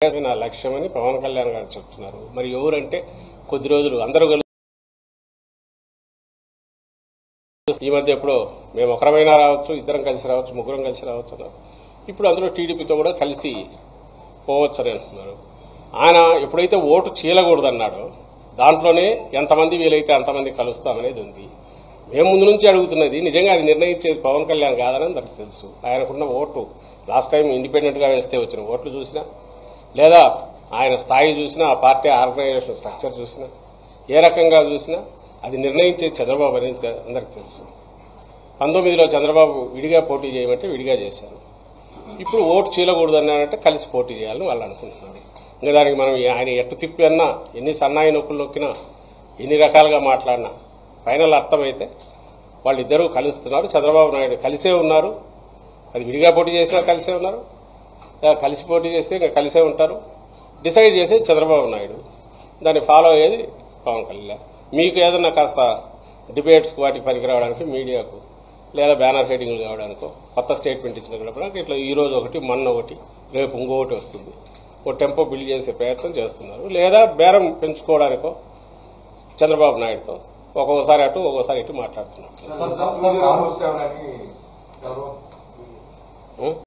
నా లక్ష్యమని పవన్ కళ్యాణ్ గారు చెప్తున్నారు మరి ఎవరంటే కొద్ది రోజులు అందరూ కలిసి ఈ మధ్య ఎప్పుడో మేము ఒకరమైనా రావచ్చు ఇద్దరం కలిసి రావచ్చు ముగ్గురం కలిసి రావచ్చు అన్నారు ఇప్పుడు అందరూ టీడీపీతో కూడా కలిసి పోవచ్చని అంటున్నారు ఆయన ఎప్పుడైతే ఓటు చీలకూడదన్నాడో దాంట్లోనే ఎంతమంది వీలైతే అంతమంది కలుస్తామనేది ఉంది మేము ముందు నుంచి అడుగుతున్నది నిజంగా అది నిర్ణయించేది పవన్ కళ్యాణ్ కాదని అందరికి తెలుసు ఆయనకున్న ఓటు లాస్ట్ టైం ఇండిపెండెంట్ గా వేస్తే వచ్చిన ఓట్లు చూసినా లేదా ఆయన స్థాయి చూసినా ఆ పార్టీ ఆర్గనైజేషన్ స్ట్రక్చర్ చూసినా ఏ రకంగా చూసినా అది నిర్ణయించేది చంద్రబాబు అని తె- అందరికి తెలుసు పంతొమ్మిదిలో చంద్రబాబు విడిగా పోటీ చేయమంటే విడిగా చేశారు ఇప్పుడు ఓటు చీలకూడదన్నారంటే కలిసి పోటీ చేయాలని వాళ్ళు అనుకుంటున్నారు ఇంకా దానికి మనం ఆయన ఎట్టు తిప్పి అన్నా ఎన్ని సన్నాయి నొప్పులు నొక్కినా ఎన్ని రకాలుగా మాట్లాడినా ఫైనల్ అర్థమైతే వాళ్ళిద్దరూ కలుస్తున్నారు చంద్రబాబు నాయుడు కలిసే ఉన్నారు అది విడిగా పోటీ చేసినా కలిసే ఉన్నారు లేదా కలిసి పోటీ చేస్తే ఇంకా కలిసే ఉంటారు డిసైడ్ చేసేది చంద్రబాబు నాయుడు దాన్ని ఫాలో అయ్యేది పవన్ కళ్యాణ్ మీకు ఏదన్నా కాస్త డిబేట్స్కి వాటికి పనికి రావడానికి మీడియాకు లేదా బ్యానర్ హెడింగ్లు కావడానికో కొత్త స్టేట్మెంట్ ఇచ్చిన కూడా ఇట్లా ఈ రోజు ఒకటి మొన్న ఒకటి రేపు ఇంకొకటి వస్తుంది ఓ టెంపో బిల్డ్ చేసే ప్రయత్నం చేస్తున్నారు లేదా బేరం పెంచుకోవడానికో చంద్రబాబు నాయుడుతో ఒక్కొక్కసారి అటు ఒక్కొక్కసారి ఇటు మాట్లాడుతున్నారు సార్, సార్, సార్, రాహుల్ గారు అని ఎవరు ఉం?